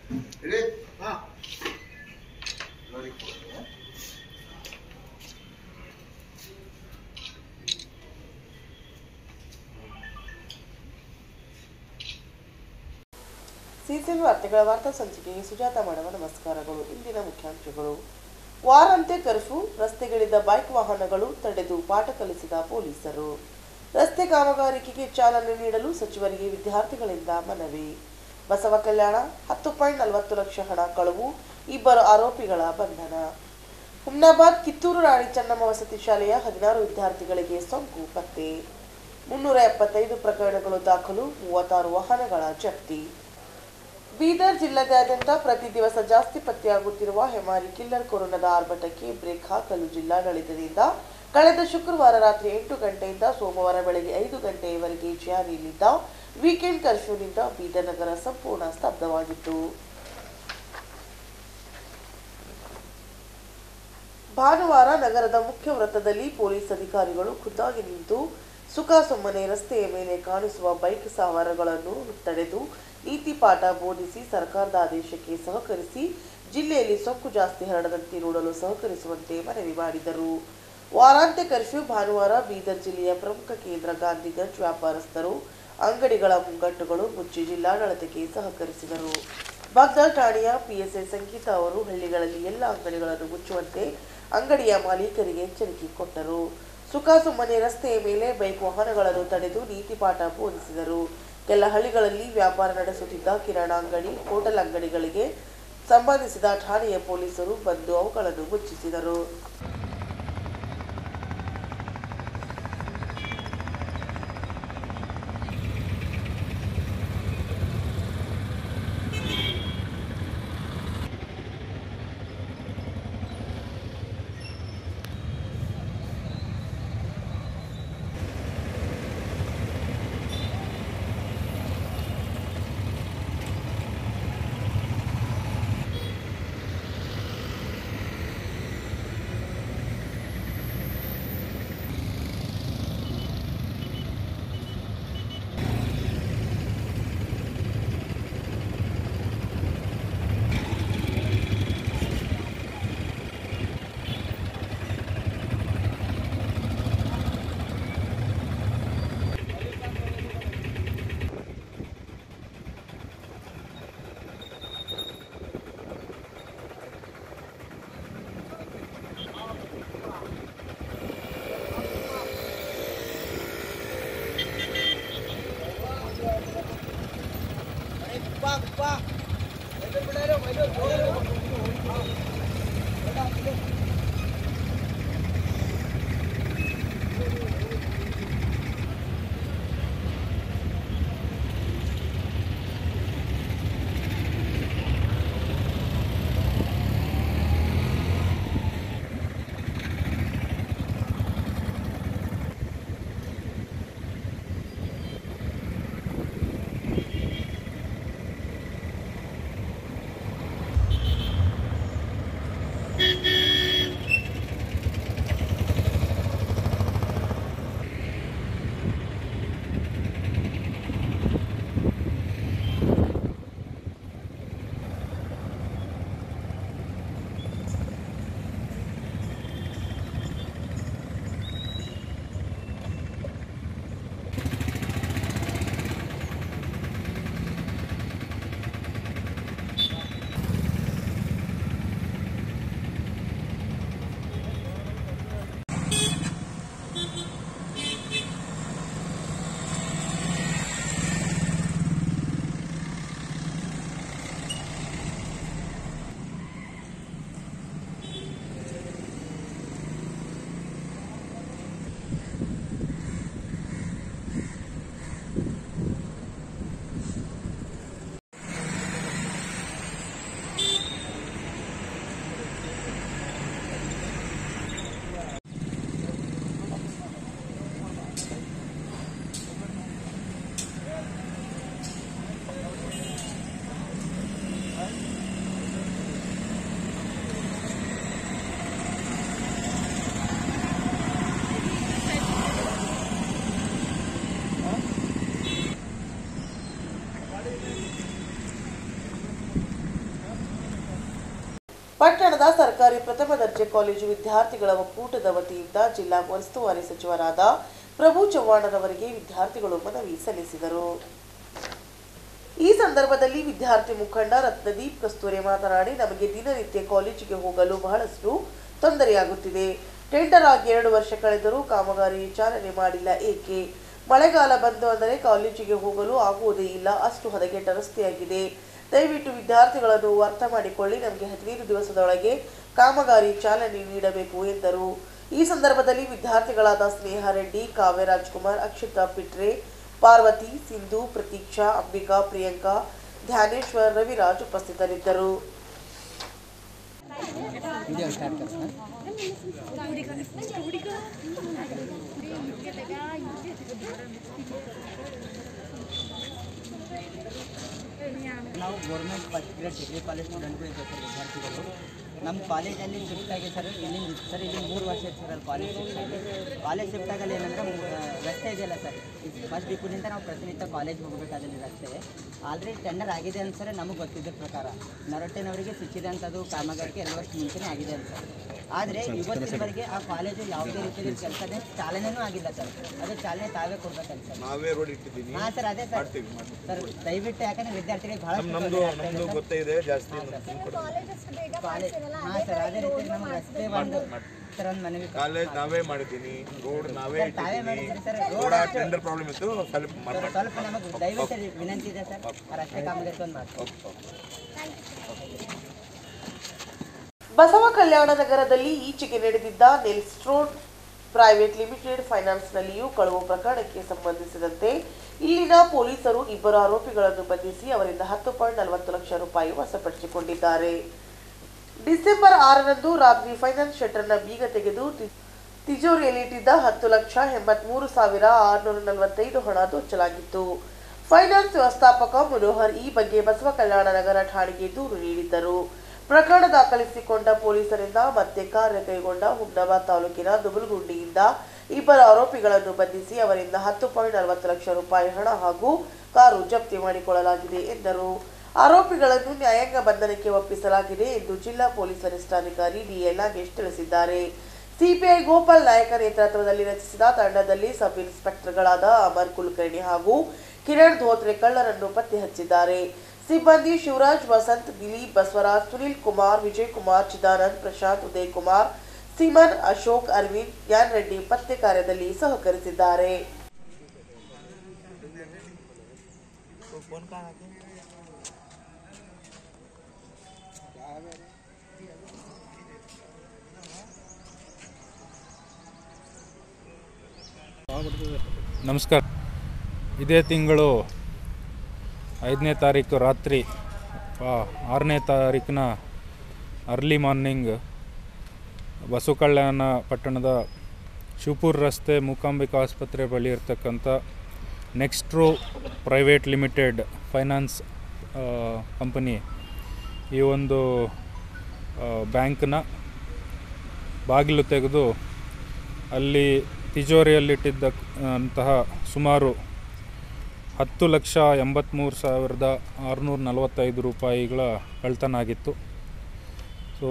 ಇಡಿ ಹಾ ನೋಡಿ ಕೊಡಿ. ಸಿಸಿಎನ್ ವಾರ್ತೆಗಳ ವಾರ್ತಾ ಸಂಚಿಕೆಗೆ ಸುಜಾತ ಮಾಡುವ ನಮಸ್ಕಾರಗಳು ಇಂದಿನ ಮುಖ್ಯಾಂಶಗಳು ವಾರಾಂತ್ಯ ಕರ್ಫ್ಯೂ ರಸ್ತೆಗಳಿದ್ದ ಬೈಕ್ ವಾಹನಗಳು ತಡೆದು ಪಾಠ ಕಲಿಸಿದ ಪೊಲೀಸರು ರಸ್ತೆ ಕಾಮಗಾರಿಕೆಗೆ ಚಾಲನೆ ನೀಡಲು ಸಚಿವರಿಗೆ ವಿದ್ಯಾರ್ಥಿಗಳಿಂದ ಮನವಿ ಬಸವ ಕಲ್ಯಾಣ ಹತ್ತು ಪಾಯಿಂಟ್ ನಲವತ್ತು ಲಕ್ಷ ಹಣ ಕಳವು ಇಬ್ಬರು ಆರೋಪಿಗಳ ಬಂಧನ ಹುಮ್ನಾಬಾದ್ ಕಿತ್ತೂರು ರಾಣಿ ಚೆನ್ನಮ್ಮ ವಸತಿ ಶಾಲೆಯ ಹದಿನಾರು ವಿದ್ಯಾರ್ಥಿಗಳಿಗೆ ಸೋಂಕು ಪತ್ತೆ ಮುನ್ನೂರ ಎಪ್ಪತ್ತೈದು ಪ್ರಕರಣಗಳು ದಾಖಲು ಮೂವತ್ತಾರು ವಾಹನಗಳ ಜಪ್ತಿ ಬೀದರ್ ಜಿಲ್ಲೆಯಾದ್ಯಂತ ಪ್ರತಿ ದಿವಸ ಜಾಸ್ತಿ ಪತ್ತೆಯಾಗುತ್ತಿರುವ ಹೆಮಾರಿ ಕಿಲ್ಲರ್ ಕೊರೋನಾದ ಆರ್ಭಟಕ್ಕೆ ಬ್ರೇಕ್ ಹಾಕಲು ಜಿಲ್ಲಾಡಳಿತದಿಂದ ಕಳೆದ ಶುಕ್ರವಾರ ರಾತ್ರಿ ಎಂಟು ಗಂಟೆಯಿಂದ ಸೋಮವಾರ ಬೆಳಗ್ಗೆ ಐದು ಗಂಟೆಯವರೆಗೆ ಜಾರಿಯಲ್ಲಿದ್ದ ವೀಕೆಂಡ್ ಕರ್ಫ್ಯೂನಿಂದ ಬೀದರ್ ನಗರ ಸಂಪೂರ್ಣ ಸ್ತಬ್ಧವಾಗಿತ್ತು ಭಾನುವಾರ ನಗರದ ಮುಖ್ಯ ವೃತ್ತದಲ್ಲಿ ಪೊಲೀಸ್ ಅಧಿಕಾರಿಗಳು ಖುದ್ದಾಗಿ ನಿಂತು ಸುಖಾಸುಮ್ಮನೆ ರಸ್ತೆಯ ಮೇಲೆ ಕಾಣಿಸುವ ಬೈಕ್ ಸವಾರಗಳನ್ನು ತಡೆದು ನೀತಿ ಪಾಠ ಬೋಧಿಸಿ ಸರ್ಕಾರದ ಆದೇಶಕ್ಕೆ ಸಹಕರಿಸಿ ಜಿಲ್ಲೆಯಲ್ಲಿ ಸೋಂಕು ಜಾಸ್ತಿ ಹರಡದಂತೆ ನೋಡಲು ಸಹಕರಿಸುವಂತೆ ಮನವಿ ಮಾಡಿದರು ವಾರಾಂತ್ಯ ಕರ್ಫ್ಯೂ ಭಾನುವಾರ ಬೀದರ್ ಜಿಲ್ಲೆಯ ಪ್ರಮುಖ ಕೇಂದ್ರ ಗಾಂಧಿಗಂಜ್ ವ್ಯಾಪಾರಸ್ಥರು ಅಂಗಡಿಗಳ ಮುಂಗಟ್ಟುಗಳು ಮುಚ್ಚಿ ಜಿಲ್ಲಾಡಳಿತಕ್ಕೆ ಸಹಕರಿಸಿದರು ಬಾಗ್ದಾಲ್ ಠಾಣೆಯ ಪಿಎಸ್ಐ ಸಂಗೀತ ಅವರು ಹಳ್ಳಿಗಳಲ್ಲಿ ಎಲ್ಲ ಅಂಗಡಿಗಳನ್ನು ಮುಚ್ಚುವಂತೆ ಅಂಗಡಿಯ ಮಾಲೀಕರಿಗೆ ಎಚ್ಚರಿಕೆ ಕೊಟ್ಟರು ಸುಖಾಸುಮ್ಮನೆ ರಸ್ತೆಯ ಮೇಲೆ ಬೈಕ್ ವಾಹನಗಳನ್ನು ತಡೆದು ನೀತಿ ಪಾಠ ಬೋಧಿಸಿದರು ಕೆಲ ಹಳ್ಳಿಗಳಲ್ಲಿ ವ್ಯಾಪಾರ ನಡೆಸುತ್ತಿದ್ದ ಕಿರಾಣಾ ಅಂಗಡಿ ಹೋಟೆಲ್ ಅಂಗಡಿಗಳಿಗೆ ಸಂಬಂಧಿಸಿದ ಠಾಣೆಯ ಪೊಲೀಸರು ಬಂದು ಅವುಗಳನ್ನು ಮುಚ್ಚಿಸಿದರು ಪಟ್ಟಣದ ಸರ್ಕಾರಿ ಪ್ರಥಮ ದರ್ಜೆ ಕಾಲೇಜು ವಿದ್ಯಾರ್ಥಿಗಳ ಒಕ್ಕೂಟದ ವತಿಯಿಂದ ಜಿಲ್ಲಾ ಉಸ್ತುವಾರಿ ಸಚಿವರಾದ ಪ್ರಭು ಚವ್ಹಾಣರವರಿಗೆ ವಿದ್ಯಾರ್ಥಿಗಳು ಮನವಿ ಸಲ್ಲಿಸಿದರು ಈ ಸಂದರ್ಭದಲ್ಲಿ ವಿದ್ಯಾರ್ಥಿ ಮುಖಂಡ ರತ್ನದೀಪ್ ಕಸ್ತೂರಿ ಮಾತನಾಡಿ ನಮಗೆ ದಿನನಿತ್ಯ ಕಾಲೇಜಿಗೆ ಹೋಗಲು ಬಹಳಷ್ಟು ತೊಂದರೆಯಾಗುತ್ತಿದೆ ಟೆಂಡರ್ ಆಗಿ ಎರಡು ವರ್ಷ ಕಳೆದರೂ ಕಾಮಗಾರಿ ಚಾಲನೆ ಮಾಡಿಲ್ಲ ಏಕೆ ಮಳೆಗಾಲ ಬಂದು ಅಂದರೆ ಕಾಲೇಜಿಗೆ ಹೋಗಲು ಆಗುವುದೇ ಇಲ್ಲ ಅಷ್ಟು ಹದಗೆಟ್ಟ ರಸ್ತೆಯಾಗಿದೆ ದಯವಿಟ್ಟು ವಿದ್ಯಾರ್ಥಿಗಳನ್ನು ಅರ್ಥ ಮಾಡಿಕೊಳ್ಳಿ ನಮಗೆ ಹದಿನೈದು ದಿವಸದೊಳಗೆ ಕಾಮಗಾರಿ ಚಾಲನೆ ನೀಡಬೇಕು ಎಂದರು ಈ ಸಂದರ್ಭದಲ್ಲಿ ವಿದ್ಯಾರ್ಥಿಗಳಾದ ಸ್ನೇಹ ರೆಡ್ಡಿ ಕಾವ್ಯ ರಾಜ್ಕುಮಾರ್ ಅಕ್ಷತಾ ಪಿಟ್ರೆ ಪಾರ್ವತಿ ಸಿಂಧು ಪ್ರತೀಕ್ಷಾ ಅಂಬಿಕಾ ಪ್ರಿಯಾಂಕಾ ಧ್ಯಾನೇಶ್ವರ್ ರವಿರಾಜ್ ಉಪಸ್ಥಿತರಿದ್ದರು वीडियो स्टार्ट कर सर ನಾವು government first grade degree college ಸ್ಟೂಡೆಂಟ್ಗಳು ಇದ್ದೇವೆ ಸರ್ ವಿದ್ಯಾರ್ಥಿಗಳು ನಮ್ಮ ಕಾಲೇಜಲ್ಲಿ ಶಿಫ್ಟ್ ಆಗಿ ಸರ್ ಇಲ್ಲಿಂದ ಸರ್ ಇಲ್ಲಿ ಮೂರು ವರ್ಷ ಇತ್ತು ಸರ್ ಅಲ್ಲಿ ಕಾಲೇಜ್ ಶಿಫ್ಟ್ ಆಗಿ ಕಾಲೇಜ್ ಶಿಫ್ಟ್ ಆಗಲ್ಲ ಏನಂದ್ರೆ ಮೂ- ಆ, ರಸ್ತೆ ಇದೆಯಲ್ಲ ಸರ್ ಫಸ್ಟ್ ಡಿಪೋದಿಂದ ನಾವು ಪ್ರತಿನಿತ್ಯ ಕಾಲೇಜ್ ಹೋಗಬೇಕಾದಲ್ಲಿ ರಸ್ತೆ ಆಲ್ರೆಡಿ ಟೆಂಡರ್ ಆಗಿದೆ ಅಂತ ಸರ್ ನಮಗೆ ಗೊತ್ತಿದ್ದ ಪ್ರಕಾರ ನರೊಟ್ಟಿನವರಿಗೆ ಸಿಕ್ಕಿದೆ ಅಂತದು ಕಾಮಗಾರಿಗೆ ಎರಡು ವರ್ಷ ಮುಂಚೆನೇ ಆಗಿದೆ ಅಂತ ಸರ್ ಆದರೆ ಇವತ್ತಿನವರೆಗೆ ಆ ಕಾಲೇಜು ಯಾವುದೇ ರೀತಿಯಲ್ಲಿ ಕೆಲಸನೇ ಚಾಲನೆನೂ ಆಗಿಲ್ಲ ಸರ್ ಅದು ಚಾಲನೆ ತಾವೇ ಕೊಡ್ಬೇಕಂತ ಸರ್ ನಾವೇ ರೋಡ್ ಇಟ್ಟಿದ್ದೀನಿ ಹಾಂ ಸರ್ ಅದೇ ಸರ್ ಮಾಡ್ತೀವಿ ಮಾಡ್ತೀವಿ ಸರ್ ದಯವಿಟ್ಟು ಯಾಕಂದ್ರೆ ವಿದ್ಯಾರ್ಥಿಗಳಿಗೆ ಬಹಳ ನಮ್ದು ನಮ್ದು ಗೊತ್ತೇ ಇದೆ ಜಾಸ್ತಿ ಕಾಲೇಜ್ ಹಾಂ ಸರ್ ಅದೇ ರೀತಿ ನಮ್ಮ ರಸ್ತೆ ಒಂದು ಸರ್ ಒಂದು ಮನವಿ ಕಾಲೇಜ್ ನಾವೇ ಮಾಡಿದ್ದೀನಿ ರೋಡ್ ನಾವೇ ಸರ್ ತಾವೇ ಇಟ್ಟಿದ್ದೀನಿ ಮಾಡಿದ್ರಿ ಸರ್ ರೋಡ ಟೆಂಡರ್ ಪ್ರಾಬ್ಲಮ್ ಇತ್ತು ಸ್ವಲ್ಪ ಸರ್ ಮಾಡ್ಮಾಡಿ ಸ್ವಲ್ಪ ನಮಗೆ ದಯವಿಟ್ಟು ವಿನಂತಿ ಇದೆ ಸರ್ ಆ ರಸ್ತೆ ಕಾಮಗಾರಿ ಒಂದು ಮಾಡಿ ಬಸವ ಕಲ್ಯಾಣ ನಗರದಲ್ಲಿ ಈಚೆಗೆ ನಡೆದಿದ್ದ ನೆಲ್ಸ್ಟ್ರೋಡ್ ಪ್ರೈವೇಟ್ ಲಿಮಿಟೆಡ್ ಫೈನಾನ್ಸ್ನಲ್ಲಿಯೂ ಕಳುವು ಪ್ರಕರಣಕ್ಕೆ ಸಂಬಂಧಿಸಿದಂತೆ ಇಲ್ಲಿನ ಪೊಲೀಸರು ಇಬ್ಬರು ಆರೋಪಿಗಳನ್ನು ಬಂಧಿಸಿ ಅವರಿಂದ ಹತ್ತು ಪಾಯಿಂಟ್ ನಲವತ್ತು ಲಕ್ಷ ರೂಪಾಯಿ ವಶಪಡಿಸಿಕೊಂಡಿದ್ದಾರೆ ಡಿಸೆಂಬರ್ ಆರರಂದು ರಾತ್ರಿ ಫೈನಾನ್ಸ್ ಶೆಟರ್ನ ಬೀಗ ತೆಗೆದು ತಿ- ತಿಜೋರಿಯಲ್ಲಿಟ್ಟಿದ್ದ ಹತ್ತು ಲಕ್ಷ ಎಂಬತ್ಮೂರು ಸಾವಿರ ಆರುನೂರ ನಲವತ್ತೈದು ಹಣ ದೋಚಲಾಗಿತ್ತು ಫೈನಾನ್ಸ್ ವ್ಯವಸ್ಥಾಪಕ ಮನೋಹರ್ ಈ ಬಗ್ಗೆ ಬಸವ ಕಲ್ಯಾಣ ನಗರ ಠಾಣೆಗೆ ದೂರು ನೀಡಿದ್ದರು ಪ್ರಕರಣ ದಾಖಲಿಸಿಕೊಂಡ ಪೊಲೀಸರಿಂದ ಮತ್ತೆ ಕಾರ್ಯ ಕೈಗೊಂಡ ಹುಮ್ನಾಬಾದ್ ತಾಲೂಕಿನ ದುಬಲ್ಗುಂಡಿಯಿಂದ ಇಬ್ಬರು ಆರೋಪಿಗಳನ್ನು ಬಂಧಿಸಿ ಅವರಿಂದ ಹತ್ತು ಪಾಯಿಂಟ್ ನಲವತ್ತು ಲಕ್ಷ ರೂಪಾಯಿ ಹಣ ಹಾಗೂ ಕಾರು ಜಪ್ತಿ ಮಾಡಿಕೊಳ್ಳಲಾಗಿದೆ ಎಂದರು ಆರೋಪಿಗಳನ್ನು ನ್ಯಾಯಾಂಗ ಬಂಧನಕ್ಕೆ ಒಪ್ಪಿಸಲಾಗಿದೆ ಎಂದು ಜಿಲ್ಲಾ ಪೊಲೀಸ್ ವರಿಷ್ಠಾಧಿಕಾರಿ ಡಿಎಲ್ ನಾಗೇಶ್ ತಿಳಿಸಿದ್ದಾರೆ ಸಿಪಿಐ ಗೋಪಾಲ್ ನಾಯಕ ನೇತೃತ್ವದಲ್ಲಿ ರಚಿಸಿದ ತಂಡದಲ್ಲಿ ಸಬ್ ಇನ್ಸ್ಪೆಕ್ಟರ್ಗಳಾದ ಅಮರ್ ಕುಲಕರ್ಣಿ ಹಾಗೂ ಕಿರಣ್ ಧೋತ್ರೆ ಕಳ್ಳರನ್ನು ಪತ್ತೆ ಹಚ್ಚಿದ್ದಾರೆ ಸಿಬ್ಬಂದಿ ಶಿವರಾಜ್ ವಸಂತ್ ದಿಲೀಪ್ ಬಸವರಾಜ್ ಸುನಿಲ್ ಕುಮಾರ್ ವಿಜಯ್ ಕುಮಾರ್ ಚಿದಾನಂದ್ ಪ್ರಶಾಂತ್ ಉದಯ್ ಕುಮಾರ್ ಸಿಮನ್ ಅಶೋಕ್ ಅರವಿಂದ್ ಜ್ಞಾನ್ ರೆಡ್ಡಿ ಪತ್ತೆ ಕಾರ್ಯದಲ್ಲಿ ಸಹಕರಿಸಿದ್ದಾರೆ ನಮಸ್ಕಾರ ಇದೇ ತಿಂಗಳು ಐದನೇ ತಾರೀಕು ರಾತ್ರಿ ಆ, ಆರನೇ ತಾರೀಕಿನ ಅರ್ಲಿ ಮಾರ್ನಿಂಗ್ ಬಸವಕಲ್ಯಾಣ ಪಟ್ಟಣದ ಶಿವಪುರ ರಸ್ತೆ ಮೂಕಾಂಬಿಕಾ ಆಸ್ಪತ್ರೆ ಬಳಿ ಇರ್ತಕ್ಕಂಥ Nextro private limited finance company ಈ ಒಂದು ಆ, ಬ್ಯಾಂಕ್ನ ಬಾಗಿಲು ತೆಗೆದು ಅಲ್ಲಿ ತಿಜೋರಿಯಲ್ಲಿಟ್ಟಿದ್ದ ಅಂತಹ ಸುಮಾರು ಹತ್ತು ಲಕ್ಷ ಎಂಬತ್ತ್ಮೂರು ಸಾವಿರದ ಆರುನೂರ ನಲವತ್ತೈದು ರೂಪಾಯಿಗಳ ಕಳ್ತನ ಆಗಿತ್ತು ಸೊ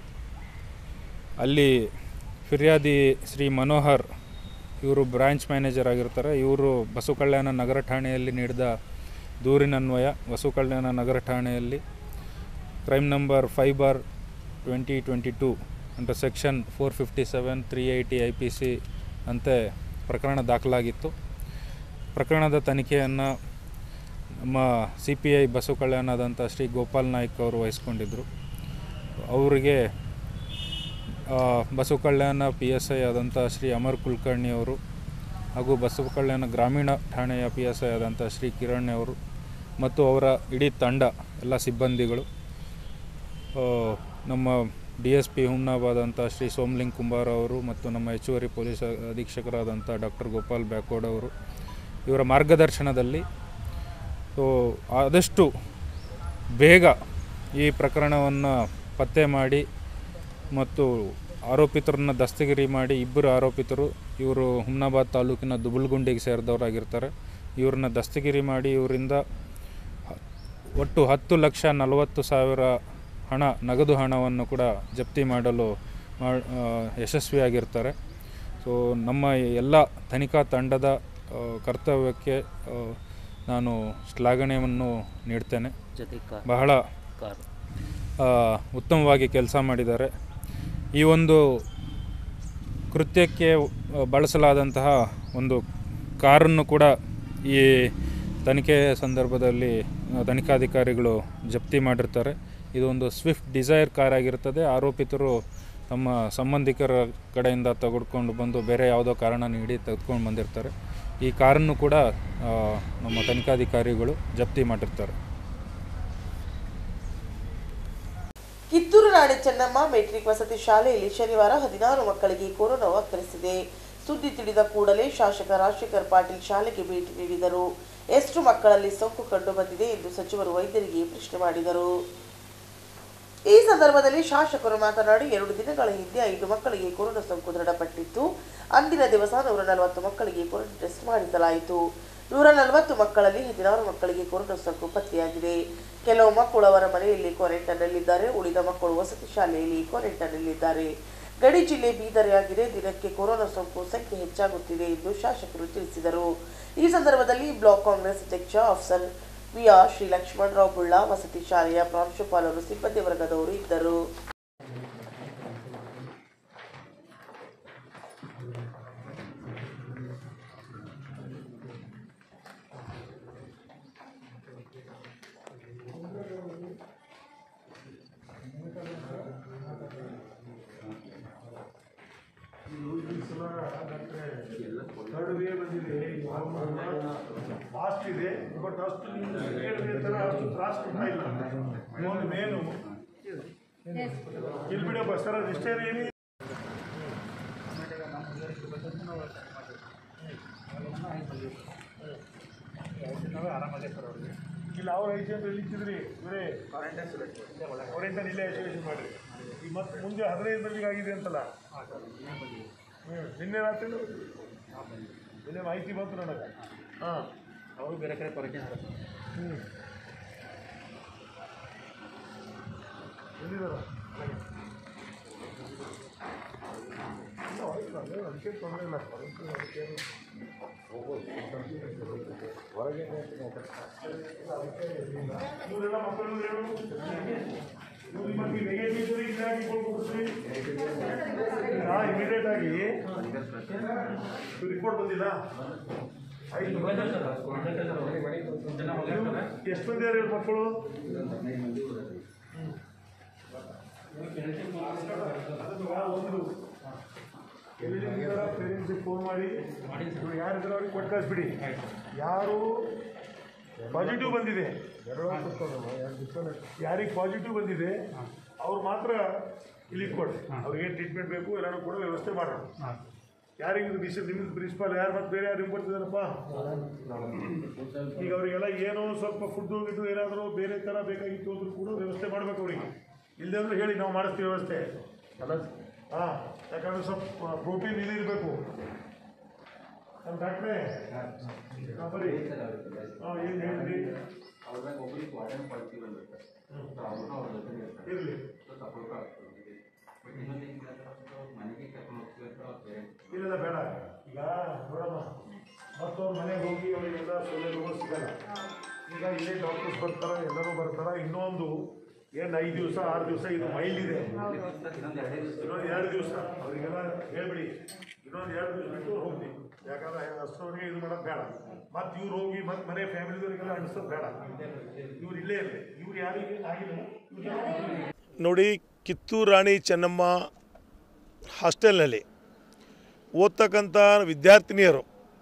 ಅಲ್ಲಿ ಫಿರ್ಯಾದಿ ಶ್ರೀ ಮನೋಹರ್ ಇವರು ಬ್ರಾಂಚ್ ಮ್ಯಾನೇಜರ್ ಆಗಿರ್ತಾರೆ ಇವರು ಬಸವಕಲ್ಯಾಣ ನಗರ ಠಾಣೆಯಲ್ಲಿ ನೀಡಿದ ದೂರಿನನ್ವಯ ಬಸವಕಲ್ಯಾಣ ನಗರ ಠಾಣೆಯಲ್ಲಿ crime number five bar twenty twenty two under section four fifty seven three eighty I P C ಅಂತೆ ಪ್ರಕರಣ ದಾಖಲಾಗಿತ್ತು ಪ್ರಕರಣದ ತನಿಖೆಯನ್ನು ನಮ್ಮ ಸಿ ಪಿ ಐ ಬಸವ ಕಲ್ಯಾಣದಂಥ ಶ್ರೀ ಗೋಪಾಲ್ ನಾಯ್ಕ್ ಅವರು ವಹಿಸ್ಕೊಂಡಿದ್ದರು ಅವರಿಗೆ ಆ, Basavakalyan P S I ಆದಂಥ ಶ್ರೀ ಅಮರ್ ಕುಲಕರ್ಣಿ ಅವರು ಹಾಗೂ ಬಸವ ಕಲ್ಯಾಣ ಗ್ರಾಮೀಣ ಠಾಣೆಯ ಪಿ ಎಸ್ ಐ ಆದಂಥ ಶ್ರೀ ಕಿರಣ್ ಅವರು ಮತ್ತು ಅವರ ಇಡೀ ತಂಡ ಎಲ್ಲ ಸಿಬ್ಬಂದಿಗಳು ಆ, ನಮ್ಮ ಡಿ ಎಸ್ ಪಿ ಹುಮ್ನಾಬಾದಂಥ ಶ್ರೀ ಸೋಮಲಿಂಗ್ ಕುಂಬಾರ ಅವರು ಮತ್ತು ನಮ್ಮ ಹೆಚ್ಚುವರಿ ಪೊಲೀಸ್ ಅಧೀಕ್ಷಕರಾದಂಥ ಡಾಕ್ಟರ್ ಗೋಪಾಲ್ ಬ್ಯಾಕೋಡ್ ಅವರು ಇವರ ಮಾರ್ಗದರ್ಶನದಲ್ಲಿ ಸೊ ಆದಷ್ಟು ಬೇಗ ಈ ಪ್ರಕರಣವನ್ನು ಪತ್ತೆ ಮಾಡಿ ಮತ್ತು ಆರೋಪಿತರನ್ನ ದಸ್ತಗಿರಿ ಮಾಡಿ ಇಬ್ಬರು ಆರೋಪಿತರು ಇವರು ಹುಮ್ನಾಬಾದ್ ತಾಲೂಕಿನ ದುಬುಲ್ಗುಂಡಿಗೆ ಸೇರಿದವರಾಗಿರ್ತಾರೆ ಇವ್ರನ್ನ ದಸ್ತಗಿರಿ ಮಾಡಿ ಇವರಿಂದ ಹ- ಒಟ್ಟು ಹತ್ತು ಲಕ್ಷ ನಲವತ್ತು ಸಾವಿರ ಹಣ ನಗದು ಹಣವನ್ನು ಕೂಡ ಜಪ್ತಿ ಮಾಡಲು ಮಾ ಆ, ಯಶಸ್ವಿಯಾಗಿರ್ತಾರೆ ಸೊ ನಮ್ಮ ಎಲ್ಲ ತನಿಖಾ ತಂಡದ ಆ, ಕರ್ತವ್ಯಕ್ಕೆ ಆ, ನಾನು ಶ್ಲಾಘನೆಯನ್ನು ನೀಡ್ತೇನೆ ಜೊತೆ ಕಾರ್ ಬಹಳ ಕಾರು ಆ, ಉತ್ತಮವಾಗಿ ಕೆಲಸ ಮಾಡಿದ್ದಾರೆ ಈ ಒಂದು ಕೃತ್ಯಕ್ಕೆ ಆ, ಬಳಸಲಾದಂತಹ ಒಂದು ಕಾರನ್ನು ಕೂಡ ಈ ತನಿಖೆಯ ಸಂದರ್ಭದಲ್ಲಿ ಆ, ತನಿಖಾಧಿಕಾರಿಗಳು ಜಪ್ತಿ ಮಾಡಿರ್ತಾರೆ ಇದು ಒಂದು ಸ್ವಿಫ್ಟ್ ಡಿಸೈರ್ ಕಾರ್ ಆಗಿರ್ತದೆ ಆರೋಪಿತರು ತಮ್ಮ ಸಂಬಂಧಿಕರ ಕಡೆಯಿಂದ ತೆಗೆದುಕೊಂಡು ಬಂದು ಬೇರೆ ಯಾವುದೋ ಕಾರಣ ನೀಡಿ ತೆಗೆದುಕೊಂಡು ಬಂದಿರ್ತಾರೆ ಈ ಕಾರನ್ನು ಕೂಡ ಆ, ನಮ್ಮ ತನಿಖಾಧಿಕಾರಿಗಳು ಜಪ್ತಿ ಮಾಡಿರ್ತಾರೆ ಕಿತ್ತೂರು ರಾಣಿ ಚೆನ್ನಮ್ಮ ಮೆಟ್ರಿಕ್ ವಸತಿ ಶಾಲೆಯಲ್ಲಿ ಶನಿವಾರ ಹದಿನಾರು ಮಕ್ಕಳಿಗೆ ಕೊರೋನಾ ವಕ್ಕರಿಸಿದೆ ಸುದ್ದಿ ತಿಳಿದ ಕೂಡಲೇ ಶಾಸಕ ರಾಜಶೇಖರ್ ಪಾಟೀಲ್ ಶಾಲೆಗೆ ಭೇಟಿ ನೀಡಿದರು ಎಷ್ಟು ಮಕ್ಕಳಲ್ಲಿ ಸೋಂಕು ಕಂಡು ಬಂದಿದೆ ಎಂದು ಸಚಿವರು ವೈದ್ಯರಿಗೆ ಪ್ರಶ್ನೆ ಮಾಡಿದರು ಈ ಸಂದರ್ಭದಲ್ಲಿ ಶಾಸಕರು ಮಾತನಾಡಿ ಎರಡು ದಿನಗಳ ಹಿಂದೆ ಐದು ಮಕ್ಕಳಿಗೆ ಕೊರೋನಾ ಸೋಂಕು ದೃಢಪಟ್ಟಿತ್ತು ಅಂದಿನ ದಿವಸ ನೂರ ನಲವತ್ತು ಮಕ್ಕಳಿಗೆ ಕೊರೋನಾ ಟೆಸ್ಟ್ ಮಾಡಿಸಲಾಯಿತು ನೂರ ನಲವತ್ತು ಮಕ್ಕಳಲ್ಲಿ ಹದಿನಾರು ಮಕ್ಕಳಿಗೆ ಕೊರೋನಾ ಸೋಂಕು ಪತ್ತೆಯಾಗಿದೆ ಕೆಲವು ಮಕ್ಕಳು ಅವರ ಮನೆಯಲ್ಲಿ ಕ್ವಾರಂಟೈನ್ನಲ್ಲಿದ್ದಾರೆ ಉಳಿದ ಮಕ್ಕಳು ವಸತಿ ಶಾಲೆಯಲ್ಲಿ ಕ್ವಾರಂಟೈನ್ನಲ್ಲಿದ್ದಾರೆ ಗಡಿ ಜಿಲ್ಲೆ ಬೀದರೆಯಾಗಿದೆ ದಿನಕ್ಕೆ ಕೊರೋನಾ ಸೋಂಕು ಸಂಖ್ಯೆ ಹೆಚ್ಚಾಗುತ್ತಿದೆ ಎಂದು ಶಾಸಕರು ತಿಳಿಸಿದರು ಈ ಸಂದರ್ಭದಲ್ಲಿ ಬ್ಲಾಕ್ ಕಾಂಗ್ರೆಸ್ ಅಧ್ಯಕ್ಷ ಅಫ್ಸರ್ ವಿ ಆರ್ ಶ್ರೀ ಲಕ್ಷ್ಮಣರಾವ್ ಬುಳ್ಳ ವಸತಿ ಶಾಲೆಯ ಪ್ರಾಂಶುಪಾಲರು ಸಿಬ್ಬಂದಿ ವರ್ಗದವರು ಇದ್ದರು ಫಾಸ್ಟ್ ಇದೆ ಬಟ್ ಅಷ್ಟು ನೀವು ಹೇಳಿದ ಥರ ಅಷ್ಟು ತ್ರಾಸ ಕೊಡ್ತಾ ಇಲ್ಲ ಒಂದು ಮೇನು ಇಲ್ಲಿ ಬಿಡಪ್ಪ ಸರ್ ಅದು ಇಷ್ಟೇ ರೀ ಇಲ್ಲ ಅವ್ರು ಐದು ಜನ ಇಲ್ಲಿಕ್ಕಿದ್ರಿ ಇವರೇ ಕ್ವಾರಂಟೈನ್ ಇಲ್ಲೇ ಐಸೋಲೇಷನ್ ಮಾಡಿರಿ ಈಗ ಮತ್ತೆ ಮುಂದೆ ಹದಿನೈದು ಮಂದಿಗೆ ಆಗಿದೆ ಅಂತಲ್ಲ ಹ್ಞೂ ನಿನ್ನೆ ರಾತ್ರಿ ನಿನ್ನೆ ಮಾಹಿತಿ ಬಂತು ನನಗೆ ಹಾಂ ಅವರು ಬೇರೆ ಕಡೆ ಕ್ವಾರಂಟೈನ್ ಹ್ಞೂ ಎಲ್ಲಿದ್ದಾರ ಇಲ್ಲ ಆಯ್ತು ಅದೇ ಅದಕ್ಕೆ ತೊಂದರೆ ಇಲ್ಲ ಅದಕ್ಕೆ ಅದಕ್ಕೇನು ಹೊರಗೆ ಇವರೆಲ್ಲ ಮಕ್ಕಳು ಏನು ಇವ್ರು ನಿಮಗೆ ನೆಗೆಟಿವ್ ಇದಾಗಿ ಕೊಡ್ಕೊಡ್ತೀರಿ ಹಾಂ ಇಮಿಡಿಯೇಟ್ ಆಗಿ ರಿಪೋರ್ಟ್ ಬಂದಿಲ್ಲ ಆಯ್ತು ಎಷ್ಟು ಮಂದಿ ಯಾರು ಮಕ್ಕಳು ಒಂದು ಪೇರೆಂಟ್ಸಿಗೆ ಫೋನ್ ಮಾಡಿ ಇವ್ರು ಯಾರಿದ್ರು ಅವ್ರಿಗೆ ಕೊಟ್ಟು ಕಳಿಸ್ಬಿಡಿ ಯಾರು ಪಾಸಿಟಿವ್ ಬಂದಿದೆ ಯಾರಿಗೆ ಪಾಸಿಟಿವ್ ಬಂದಿದೆ ಅವ್ರು ಮಾತ್ರ ಇಲ್ಲಿಗೆ ಕೊಡಿ ಅವ್ರಿಗೆ ಟ್ರೀಟ್ಮೆಂಟ್ ಬೇಕು ಎಲ್ಲರೂ ಕೂಡ ವ್ಯವಸ್ಥೆ ಮಾಡೋಣ ಯಾರಿಗೆ ಇದು ಡಿಸಿ ನಿಮ್ದು ಪ್ರಿನ್ಸಿಪಾಲ್ ಯಾರು ಮತ್ತೆ ಬೇರೆ ಯಾರು ಬರ್ತಿದ್ದಾರಪ್ಪ ಈಗ ಅವರಿಗೆಲ್ಲ ಏನೋ ಸ್ವಲ್ಪ ಫುಡ್ಡು ಗಿಡ್ಡು ಏನಾದರೂ ಬೇರೆ ಥರ ಬೇಕಾಗಿತ್ತು ಅಂದ್ರೂ ಕೂಡ ವ್ಯವಸ್ಥೆ ಮಾಡ್ಬೇಕು ಅವರಿಗೆ ಇಲ್ಲದೆ ಅಂದ್ರೆ ಹೇಳಿ ನಾವು ಮಾಡಿಸ್ತೀವಿ ವ್ಯವಸ್ಥೆ ಅಲ್ಲ ಹಾಂ ಯಾಕಂದ್ರೆ ಸ್ವಲ್ಪ ಪ್ರೋಟೀನ್ ಇದು ಇರಬೇಕು ನಮ್ಮ ಡಾಕ್ಟ್ರೇ ಹಾಂ ಬರ್ರಿ ಹಾಂ ಏನು ಹೇಳಿದ್ರಿ ಇರಲಿ ಇಲ್ಲ ಬೇಡ ಈಗ ನೋಡಮ್ಮ ಮತ್ತವ್ರ ಮನೆಗೆ ಹೋಗಿ ಅವರಿಗೆಲ್ಲ ಸೌಲಭ್ಯಗಳು ಸಿಗಲ್ಲ ಈಗ ಇಲ್ಲೇ ಡಾಕ್ಟರ್ಸ್ ಬರ್ತಾರ ಎಲ್ಲರೂ ಬರ್ತಾರ ಇನ್ನೊಂದು ಏನು ಐದು ದಿವಸ ಆರು ದಿವಸ ಇದು ಮೈಲ್ಡ್ ಇದೆ ಇನ್ನೊಂದು ಎರಡು ದಿವಸ ಅವರಿಗೆಲ್ಲ ಹೇಳ್ಬಿಡಿ ಇನ್ನೊಂದು ಎರಡು ದಿವಸ ಬಿಟ್ಟು ಹೋಗಿ ಯಾಕಂದ್ರೆ ಅಷ್ಟರವರೆಗೆ ಇದು ಮಾಡೋದು ಬೇಡ ಮತ್ತೆ ಇವ್ರು ಹೋಗಿ ಮತ್ತೆ ಮನೆ ಫ್ಯಾಮಿಲಿದವರಿಗೆಲ್ಲ ಅನಿಸೋದು ಬೇಡ ಇವ್ರು ಇಲ್ಲೇ ಇರಲಿ ಇವ್ರು ಯಾರಿಗೆ ಆಗಿಲ್ಲ ನೋಡಿ ಕಿತ್ತೂರು ರಾಣಿ ಚೆನ್ನಮ್ಮ ಹಾಸ್ಟೆಲ್ನಲ್ಲಿ ಓದ್ತಕ್ಕಂಥ ವಿದ್ಯಾರ್ಥಿನಿಯರು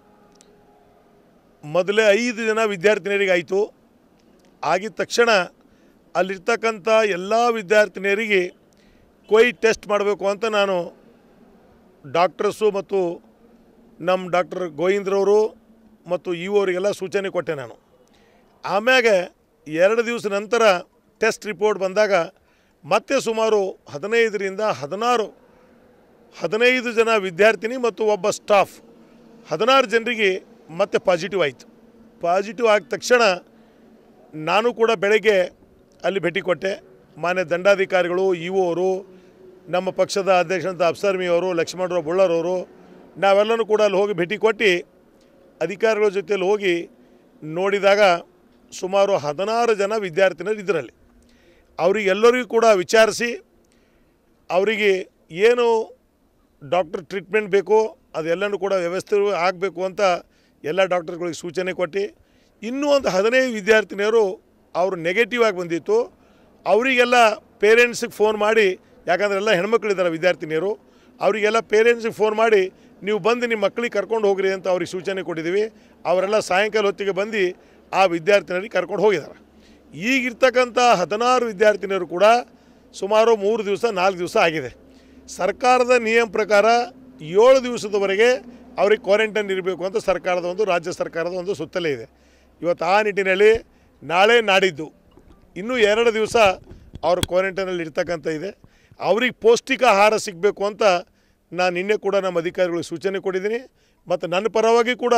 ಮೊದಲೇ ಐದು ಜನ ವಿದ್ಯಾರ್ಥಿನಿಯರಿಗೆ ಆಯಿತು ಆಗಿದ ತಕ್ಷಣ ಅಲ್ಲಿರ್ತಕ್ಕಂಥ ಎಲ್ಲ ವಿದ್ಯಾರ್ಥಿನಿಯರಿಗೆ ಕೋವಿಡ್ ಟೆಸ್ಟ್ ಮಾಡಬೇಕು ಅಂತ ನಾನು ಡಾಕ್ಟರ್ಸು ಮತ್ತು ನಮ್ಮ ಡಾಕ್ಟರ್ ಗೋವಿಂದ್ರವರು ಮತ್ತು ಇವು ಅವರಿಗೆಲ್ಲ ಸೂಚನೆ ಕೊಟ್ಟೆ ನಾನು ಆಮ್ಯಾಗ ಎರಡು ದಿವಸ ನಂತರ ಟೆಸ್ಟ್ ರಿಪೋರ್ಟ್ ಬಂದಾಗ ಮತ್ತೆ ಸುಮಾರು ಹದಿನೈದರಿಂದ ಹದಿನಾರು ಹದಿನೈದು ಜನ ವಿದ್ಯಾರ್ಥಿನಿ ಮತ್ತು ಒಬ್ಬ ಸ್ಟಾಫ್ ಹದಿನಾರು ಜನರಿಗೆ ಮತ್ತೆ ಪಾಸಿಟಿವ್ ಆಯಿತು ಪಾಸಿಟಿವ್ ಆದ ತಕ್ಷಣ ನಾನು ಕೂಡ ಬೆಳಗ್ಗೆ ಅಲ್ಲಿ ಭೇಟಿ ಕೊಟ್ಟೆ ಮಾನ್ಯ ದಂಡಾಧಿಕಾರಿಗಳು ಇ ಅವರು ನಮ್ಮ ಪಕ್ಷದ ಅಧ್ಯಕ್ಷರಂತ ಅಫ್ಸರ್ಮಿ ಅವರು ಲಕ್ಷ್ಮಣರಾವ್ ಬುಳ್ಳರವರು ನಾವೆಲ್ಲನೂ ಕೂಡ ಅಲ್ಲಿ ಹೋಗಿ ಭೇಟಿ ಕೊಟ್ಟು ಅಧಿಕಾರಿಗಳ ಜೊತೆಯಲ್ಲಿ ಹೋಗಿ ನೋಡಿದಾಗ ಸುಮಾರು ಹದಿನಾರು ಜನ ವಿದ್ಯಾರ್ಥಿನಿಯರು ಇದರಲ್ಲಿ ಅವರಿಗೆಲ್ಲರಿಗೂ ಕೂಡ ವಿಚಾರಿಸಿ ಅವರಿಗೆ ಏನು ಡಾಕ್ಟರ್ ಟ್ರೀಟ್ಮೆಂಟ್ ಬೇಕೋ ಅದೆಲ್ಲನೂ ಕೂಡ ವ್ಯವಸ್ಥೆ ಆಗಬೇಕು ಅಂತ ಎಲ್ಲ ಡಾಕ್ಟರ್ಗಳಿಗೆ ಸೂಚನೆ ಕೊಟ್ಟು ಇನ್ನೂ ಒಂದು ಹದಿನೈದು ವಿದ್ಯಾರ್ಥಿನಿಯರು ಅವರು ನೆಗೆಟಿವ್ ಆಗಿ ಬಂದಿತ್ತು ಅವರಿಗೆಲ್ಲ ಪೇರೆಂಟ್ಸಿಗೆ ಫೋನ್ ಮಾಡಿ ಯಾಕಂದ್ರೆ ಎಲ್ಲ ಹೆಣ್ಮಕ್ಳಿದ್ದಾರೆ ವಿದ್ಯಾರ್ಥಿನಿಯರು ಅವರಿಗೆಲ್ಲ ಪೇರೆಂಟ್ಸಿಗೆ ಫೋನ್ ಮಾಡಿ ನೀವು ಬಂದು ನಿಮ್ಮ ಮಕ್ಕಳಿಗೆ ಕರ್ಕೊಂಡು ಹೋಗ್ರಿ ಅಂತ ಅವ್ರಿಗೆ ಸೂಚನೆ ಕೊಟ್ಟಿದ್ದೀವಿ ಅವರೆಲ್ಲ ಸಾಯಂಕಾಲ ಹೊತ್ತಿಗೆ ಬಂದು ಆ ವಿದ್ಯಾರ್ಥಿನಿಯರಿಗೆ ಕರ್ಕೊಂಡು ಹೋಗಿದ್ದಾರೆ ಈಗಿರ್ತಕ್ಕಂಥ ಹದಿನಾರು ವಿದ್ಯಾರ್ಥಿನಿಯರು ಕೂಡ ಸುಮಾರು ಮೂರು ದಿವಸ ನಾಲ್ಕು ದಿವಸ ಆಗಿದೆ ಸರ್ಕಾರದ ನಿಯಮ ಪ್ರಕಾರ ಏಳು ದಿವಸದವರೆಗೆ ಅವ್ರಿಗೆ ಕ್ವಾರಂಟೈನ್ ಇರಬೇಕು ಅಂತ ಸರ್ಕಾರದ ಒಂದು ರಾಜ್ಯ ಸರ್ಕಾರದ ಒಂದು ಸುತ್ತಲೇ ಇದೆ ಇವತ್ತು ಆ ನಿಟ್ಟಿನಲ್ಲಿ ನಾಳೆ ನಾಡಿದ್ದು ಇನ್ನೂ ಎರಡು ದಿವಸ ಅವರು ಕ್ವಾರಂಟೈನಲ್ಲಿ ಇರ್ತಕ್ಕಂಥ ಇದೆ ಅವ್ರಿಗೆ ಪೌಷ್ಟಿಕ ಆಹಾರ ಸಿಗಬೇಕು ಅಂತ ನಾನು ನಿನ್ನೆ ಕೂಡ ನಮ್ಮ ಅಧಿಕಾರಿಗಳಿಗೆ ಸೂಚನೆ ಕೊಟ್ಟಿದ್ದೀನಿ ಮತ್ತು ನನ್ನ ಪರವಾಗಿ ಕೂಡ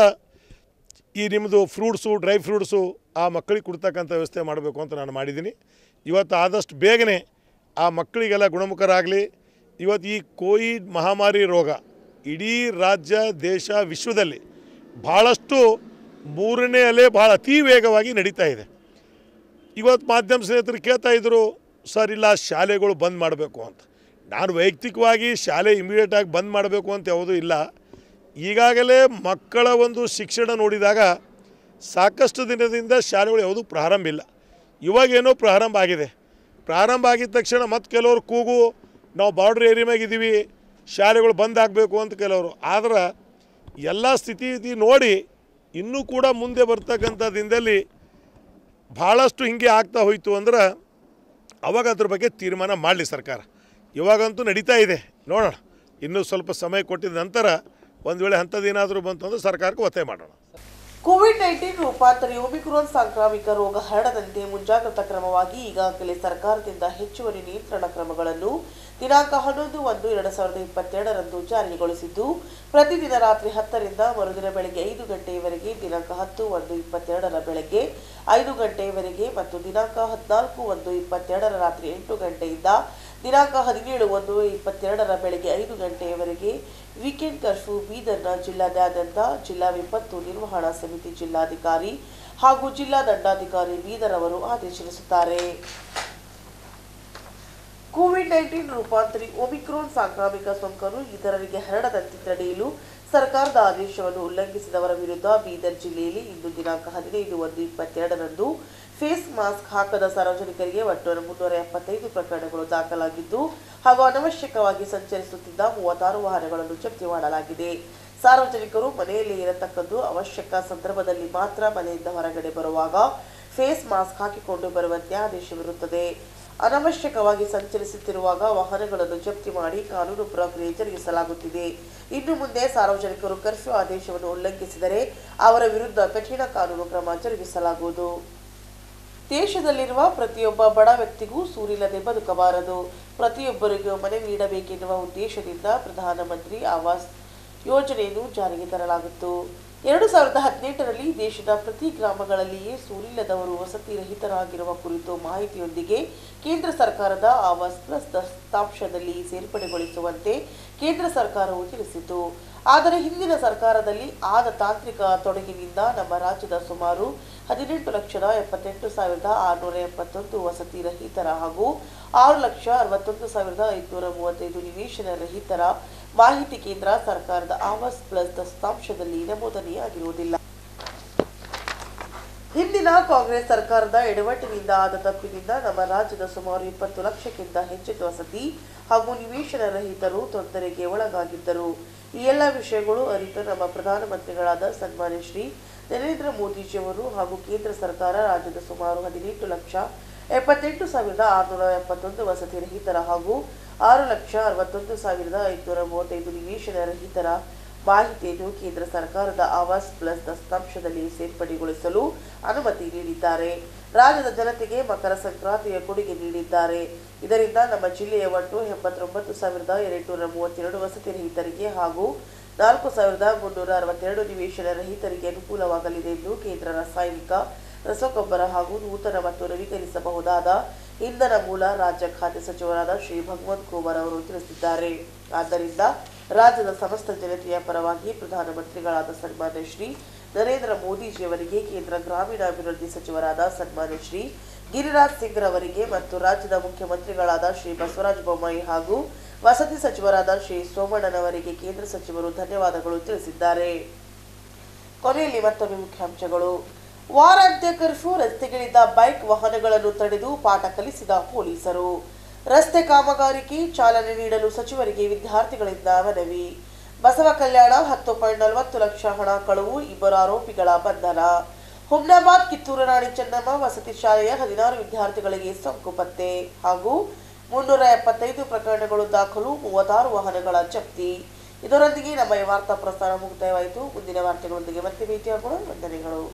ಈ ನಿಮ್ಮದು ಫ್ರೂಟ್ಸು ಡ್ರೈ ಫ್ರೂಟ್ಸು ಆ ಮಕ್ಕಳಿಗೆ ಕೊಡ್ತಕ್ಕಂಥ ವ್ಯವಸ್ಥೆ ಮಾಡಬೇಕು ಅಂತ ನಾನು ಮಾಡಿದ್ದೀನಿ ಇವತ್ತು ಆದಷ್ಟು ಬೇಗನೆ ಆ ಮಕ್ಕಳಿಗೆಲ್ಲ ಗುಣಮುಖರಾಗಲಿ ಇವತ್ತು ಈ ಕೋವಿಡ್ ಮಹಾಮಾರಿ ರೋಗ ಇಡೀ ರಾಜ್ಯ ದೇಶ ವಿಶ್ವದಲ್ಲಿ ಭಾಳಷ್ಟು ಮೂರನೇ ಅಲೆ ಭಾಳ ಅತೀ ವೇಗವಾಗಿ ನಡೀತಾ ಇದೆ ಇವತ್ತು ಮಾಧ್ಯಮ ಸ್ನೇಹಿತರು ಕೇಳ್ತಾ ಇದ್ದರು ಸರ್ ಇಲ್ಲ ಶಾಲೆಗಳು ಬಂದ್ ಮಾಡಬೇಕು ಅಂತ ನಾನು ವೈಯಕ್ತಿಕವಾಗಿ ಶಾಲೆ ಇಮಿಡಿಯೇಟಾಗಿ ಬಂದ್ ಮಾಡಬೇಕು ಅಂತ ಯಾವುದೂ ಇಲ್ಲ ಈಗಾಗಲೇ ಮಕ್ಕಳ ಒಂದು ಶಿಕ್ಷಣ ನೋಡಿದಾಗ ಸಾಕಷ್ಟು ದಿನದಿಂದ ಶಾಲೆಗಳು ಯಾವುದೂ ಪ್ರಾರಂಭ ಇಲ್ಲ ಇವಾಗೇನೋ ಪ್ರಾರಂಭ ಆಗಿದೆ ಪ್ರಾರಂಭ ಆಗಿದ ತಕ್ಷಣ ಮತ್ತೆ ಕೆಲವರು ಕೂಗು ನಾವು ಬಾರ್ಡ್ರ್ ಏರಿಯಾ ಮ್ಯಾಗ ಇದ್ದೀವಿ ಶಾಲೆಗಳು ಬಂದ್ ಆಗಬೇಕು ಅಂತ ಕೆಲವರು ಆದ್ರೆ ಎಲ್ಲ ಸ್ಥಿತಿ ನೋಡಿ ಇನ್ನೂ ಕೂಡ ಮುಂದೆ ಬರ್ತಕ್ಕಂಥ ದಿನದಲ್ಲಿ ಭಾಳಷ್ಟು ಹಿಂಗೆ ಆಗ್ತಾ ಹೋಯಿತು ಅಂದ್ರೆ ಅವಾಗ ಅದ್ರ ಬಗ್ಗೆ ತೀರ್ಮಾನ ಮಾಡಲಿ ಸರ್ಕಾರ ಇವಾಗಂತೂ ನಡೀತಾ ಇದೆ ನೋಡೋಣ ಇನ್ನೂ ಸ್ವಲ್ಪ ಸಮಯ ಕೊಟ್ಟಿದ ನಂತರ ಒಂದು ವೇಳೆ ಅಂಥದ್ದೇನಾದರೂ ಬಂತು ಅಂದರೆ ಸರ್ಕಾರಕ್ಕೆ ಒತ್ತಾಯ ಮಾಡೋಣ ಕೋವಿಡ್ ನೈನ್ಟೀನ್ ರೂಪಾಂತರಿ ಒಮಿಕ್ರಾನ್ ಸಾಂಕ್ರಾಮಿಕ ರೋಗ ಹರಡದಂತೆ ಮುಂಜಾಗ್ರತಾ ಕ್ರಮವಾಗಿ ಈಗಾಗಲೇ ಸರ್ಕಾರದಿಂದ ಹೆಚ್ಚುವರಿ ನಿಯಂತ್ರಣ ಕ್ರಮಗಳನ್ನು ದಿನಾಂಕ ಹನ್ನೊಂದು ಒಂದು ಎರಡು ಸಾವಿರದ ಇಪ್ಪತ್ತೆರಡರಂದು ಜಾರಿಗೊಳಿಸಿದ್ದು ಪ್ರತಿದಿನ ರಾತ್ರಿ ಹತ್ತರಿಂದ ಮರುದಿನ ಬೆಳಗ್ಗೆ ಐದು ಗಂಟೆಯವರೆಗೆ ದಿನಾಂಕ ಹತ್ತು ಒಂದು ಇಪ್ಪತ್ತೆರಡರ ಬೆಳಗ್ಗೆ ಐದು ಗಂಟೆಯವರೆಗೆ ಮತ್ತು ದಿನಾಂಕ ಹದಿನಾಲ್ಕು ಒಂದು ಇಪ್ಪತ್ತೆರಡರ ರಾತ್ರಿ ಎಂಟು ಗಂಟೆಯಿಂದ ದಿನಾಂಕ ಹದಿನೇಳು ಒಂದು ಇಪ್ಪತ್ತೆರಡರ ಬೆಳಗ್ಗೆ ಐದು ಗಂಟೆಯವರೆಗೆ ವೀಕೆಂಡ್ ಕರ್ಫ್ಯೂ ಬೀದರ್ನ ಜಿಲ್ಲಾದ್ಯಂತ ಜಿಲ್ಲಾ ವಿಪತ್ತು ನಿರ್ವಹಣಾ ಸಮಿತಿ ಜಿಲ್ಲಾಧಿಕಾರಿ ಹಾಗೂ ಜಿಲ್ಲಾ ದಂಡಾಧಿಕಾರಿ ಬೀದರ್ ಅವರು ಆದೇಶಿಸುತ್ತಾರೆ ಕೋವಿಡ್ ನೈನ್ಟೀನ್ ರೂಪಾಂತರಿ ಒಮಿಕ್ರಾನ್ ಸಾಂಕ್ರಾಮಿಕ ಸೋಂಕನ್ನು ಇತರರಿಗೆ ಹರಡದಂತೆ ತಡೆಯಲು ಸರ್ಕಾರದ ಆದೇಶವನ್ನು ಉಲ್ಲಂಘಿಸಿದವರ ವಿರುದ್ಧ ಬೀದರ್ ಜಿಲ್ಲೆಯಲ್ಲಿ ಇಂದು ದಿನಾಂಕ ಹದಿನೈದು ಒಂದು ಇಪ್ಪತ್ತೆರಡರಂದು ಫೇಸ್ ಮಾಸ್ಕ್ ಹಾಕದ ಸಾರ್ವಜನಿಕರಿಗೆ ಒಟ್ಟು ಮುನ್ನೂರ ಎಪ್ಪತ್ತೈದು ಪ್ರಕರಣಗಳು ದಾಖಲಾಗಿದ್ದು ಹಾಗೂ ಅನವಶ್ಯಕವಾಗಿ ಸಂಚರಿಸುತ್ತಿದ್ದ ಮೂವತ್ತಾರು ವಾಹನಗಳನ್ನು ಜಪ್ತಿ ಮಾಡಲಾಗಿದೆ ಸಾರ್ವಜನಿಕರು ಮನೆಯಲ್ಲೇ ಇರತಕ್ಕದ್ದು ಅವಶ್ಯಕ ಸಂದರ್ಭದಲ್ಲಿ ಮಾತ್ರ ಮನೆಯಿಂದ ಹೊರಗಡೆ ಬರುವಾಗ ಫೇಸ್ ಮಾಸ್ಕ್ ಹಾಕಿಕೊಂಡು ಬರುವಂತೆ ಆದೇಶವಿರುತ್ತದೆ ಅನವಶ್ಯಕವಾಗಿ ಸಂಚರಿಸುತ್ತಿರುವಾಗ ವಾಹನಗಳನ್ನು ಜಪ್ತಿ ಮಾಡಿ ಕಾನೂನು ಪ್ರಕ್ರಿಯೆ ಜರುಗಿಸಲಾಗುತ್ತಿದೆ ಇನ್ನು ಮುಂದೆ ಸಾರ್ವಜನಿಕರು ಕರ್ಫ್ಯೂ ಆದೇಶವನ್ನು ಉಲ್ಲಂಘಿಸಿದರೆ ಅವರ ವಿರುದ್ಧ ಕಠಿಣ ಕಾನೂನು ಕ್ರಮ ಜರುಗಿಸಲಾಗುವುದು ದೇಶದಲ್ಲಿರುವ ಪ್ರತಿಯೊಬ್ಬ ಬಡ ವ್ಯಕ್ತಿಗೂ ಸೂರಿಲ್ಲದೆ ಬದುಕಬಾರದು ಪ್ರತಿಯೊಬ್ಬರಿಗೂ ಮನೆ ನೀಡಬೇಕೆನ್ನುವ ಉದ್ದೇಶದಿಂದ ಪ್ರಧಾನಮಂತ್ರಿ ಆವಾಸ್ ಯೋಜನೆಯನ್ನು ಜಾರಿಗೆ ತರಲಾಗಿತ್ತು ಎರಡು ಸಾವಿರದ ಹದಿನೆಂಟರಲ್ಲಿ ದೇಶದ ಪ್ರತಿ ಗ್ರಾಮಗಳಲ್ಲಿಯೇ ಸೂರಿಲ್ಲದವರು ವಸತಿ ರಹಿತರಾಗಿರುವ ಕುರಿತು ಮಾಹಿತಿಯೊಂದಿಗೆ ಕೇಂದ್ರ ಸರ್ಕಾರದ ಆವಾಸ್ ಪ್ಲಸ್ ದತ್ತಾಂಶದಲ್ಲಿ ಸೇರ್ಪಡೆಗೊಳಿಸುವಂತೆ ಕೇಂದ್ರ ಸರ್ಕಾರವು ತಿಳಿಸಿತು ಆದರೆ ಹಿಂದಿನ ಸರ್ಕಾರದಲ್ಲಿ ಆದ ತಾಂತ್ರಿಕ ತೊಡಗಿನಿಂದ ನಮ್ಮ ರಾಜ್ಯದ ಸುಮಾರು ಹದಿನೆಂಟು ಲಕ್ಷದ ಎಪ್ಪತ್ತೆಂಟು ಸಾವಿರದ ಆರುನೂರ ಎಪ್ಪತ್ತೊಂದು ವಸತಿ ರಹಿತರ ಹಾಗೂ ಆರು ಲಕ್ಷ ಅರವತ್ತೊಂದು ಸಾವಿರದ ಐದುನೂರ ಮೂವತ್ತೈದು ನಿವೇಶನ ರಹಿತರ ಮಾಹಿತಿ ಕೇಂದ್ರ ಸರ್ಕಾರದ ಆವಾಸ್ ಪ್ಲಸ್ ದತ್ತಾಂಶದಲ್ಲಿ ನಮೂದನೆಯಾಗಿರುವುದಿಲ್ಲ ಹಿಂದಿನ ಕಾಂಗ್ರೆಸ್ ಸರ್ಕಾರದ ಎಡವಟ್ಟಿನಿಂದ ಆದ ತಪ್ಪಿನಿಂದ ನಮ್ಮ ರಾಜ್ಯದ ಸುಮಾರು ಇಪ್ಪತ್ತು ಲಕ್ಷಕ್ಕಿಂತ ಹೆಚ್ಚಿನ ವಸತಿ ಹಾಗೂ ನಿವೇಶನ ರಹಿತರು ತೊಂದರೆಗೆ ಒಳಗಾಗಿದ್ದರು ಈ ಎಲ್ಲ ವಿಷಯಗಳು ಅರಿತ ನಮ್ಮ ಪ್ರಧಾನಮಂತ್ರಿಗಳಾದ ಸನ್ಮಾನ್ಯ ಶ್ರೀ ನರೇಂದ್ರ ಮೋದಿಜಿಯವರು ಹಾಗೂ ಕೇಂದ್ರ ಸರ್ಕಾರ ರಾಜ್ಯದ ಸುಮಾರು ಹದಿನೆಂಟು ಲಕ್ಷ ಎಪ್ಪತ್ತೆಂಟು ಸಾವಿರದ ಆರುನೂರ ಎಪ್ಪತ್ತೊಂದು ವಸತಿ ರಹಿತರ ಹಾಗೂ ಆರು ಲಕ್ಷ ಅರವತ್ತೊಂದು ಸಾವಿರದ ಐದುನೂರ ಮೂವತ್ತೈದು ನಿವೇಶನ ರಹಿತರ ಮಾಹಿತಿಯನ್ನು ಕೇಂದ್ರ ಸರ್ಕಾರದ ಆವಾಸ್ ಪ್ಲಸ್ ದತ್ತಾಂಶದಲ್ಲಿ ಸೇರ್ಪಡೆಗೊಳಿಸಲು ಅನುಮತಿ ನೀಡಿದ್ದಾರೆ ರಾಜ್ಯದ ಜನತೆಗೆ ಮಕರ ಸಂಕ್ರಾಂತಿಯ ಕೊಡುಗೆ ನೀಡಿದ್ದಾರೆ ಇದರಿಂದ ನಮ್ಮ ಜಿಲ್ಲೆಯ ಒಟ್ಟು ಎಂಬತ್ತೊಂಬತ್ತು ಸಾವಿರದ ಎರಡುನೂರ ಮೂವತ್ತೆರಡು ವಸತಿ ರಹಿತರಿಗೆ ಹಾಗೂ ನಾಲ್ಕು ಸಾವಿರದ ಮುನ್ನೂರ ಅರವತ್ತೆರಡು ನಿವೇಶನ ರಹಿತರಿಗೆ ಅನುಕೂಲವಾಗಲಿದೆ ಎಂದು ಕೇಂದ್ರ ರಾಸಾಯನಿಕ ರಸಗೊಬ್ಬರ ಹಾಗೂ ನೂತನ ಮತ್ತು ನವೀಕರಿಸಬಹುದಾದ ಇಂಧನ ಮೂಲ ರಾಜ್ಯ ಖಾತೆ ಸಚಿವರಾದ ಶ್ರೀ ಭಗವಂತ್ ಖೂಬರ್ ಅವರು ತಿಳಿಸಿದ್ದಾರೆ ಆದ್ದರಿಂದ ರಾಜ್ಯದ ಸಮಸ್ತ ಜನತೆಯ ಪರವಾಗಿ ಪ್ರಧಾನಮಂತ್ರಿಗಳಾದ ಸನ್ಮಾನ್ಯ ಶ್ರೀ ನರೇಂದ್ರ ಮೋದಿಜಿಯವರಿಗೆ ಕೇಂದ್ರ ಗ್ರಾಮೀಣಾಭಿವೃದ್ಧಿ ಸಚಿವರಾದ ಸನ್ಮಾನ್ಯ ಶ್ರೀ ಗಿರಿರಾಜ್ ಸಿಂಗ್ ರವರಿಗೆ ಮತ್ತು ರಾಜ್ಯದ ಮುಖ್ಯಮಂತ್ರಿಗಳಾದ ಶ್ರೀ ಬಸವರಾಜ ಬೊಮ್ಮಾಯಿ ಹಾಗೂ ವಸತಿ ಸಚಿವರಾದ ಶ್ರೀ ಸೋಮಣ್ಣನವರಿಗೆ ಕೇಂದ್ರ ಸಚಿವರು ಧನ್ಯವಾದಗಳು ತಿಳಿಸಿದ್ದಾರೆ ಕೊನೆಯಲ್ಲಿ ಮತ್ತೊಮ್ಮೆ ಮುಖ್ಯಾಂಶಗಳು ವಾರಾಂತ್ಯ ಕರ್ಫ್ಯೂ ರಸ್ತೆಗಳಿಂದ ಬೈಕ್ ವಾಹನಗಳನ್ನು ತಡೆದು ಪಾಠ ಕಲಿಸಿದ ಪೊಲೀಸರು ರಸ್ತೆ ಕಾಮಗಾರಿಗೆ ಚಾಲನೆ ನೀಡಲು ಸಚಿವರಿಗೆ ವಿದ್ಯಾರ್ಥಿಗಳಿಂದ ಮನವಿ ಬಸವ ಕಲ್ಯಾಣ ಹತ್ತು ಪಾಯಿಂಟ್ ನಲವತ್ತು ಲಕ್ಷ ಹಣ ಕಳುವು ಇಬ್ಬರು ಆರೋಪಿಗಳ ಬಂಧನ ಹುಮ್ನಾಬಾದ್ ಕಿತ್ತೂರು ರಾಣಿ ಚೆನ್ನಮ್ಮ ವಸತಿ ಶಾಲೆಯ ಹದಿನಾರು ವಿದ್ಯಾರ್ಥಿಗಳಿಗೆ ಸೋಂಕು ಪತ್ತೆ ಹಾಗೂ ಮುನ್ನೂರ ಎಪ್ಪತ್ತೈದು ಪ್ರಕರಣಗಳು ದಾಖಲು ಮೂವತ್ತಾರು ವಾಹನಗಳ ಜಪ್ತಿ ಇದರೊಂದಿಗೆ ನಮ್ಮ ಈ ವಾರ್ತಾ ಪ್ರಸಾರ ಮುಕ್ತಾಯವಾಯಿತು ಮುಂದಿನ ವಾರ್ತೆಗಳೊಂದಿಗೆ ಮತ್ತೆ ಭೇಟಿಯಾಗೋಣ ವಂದನೆಗಳು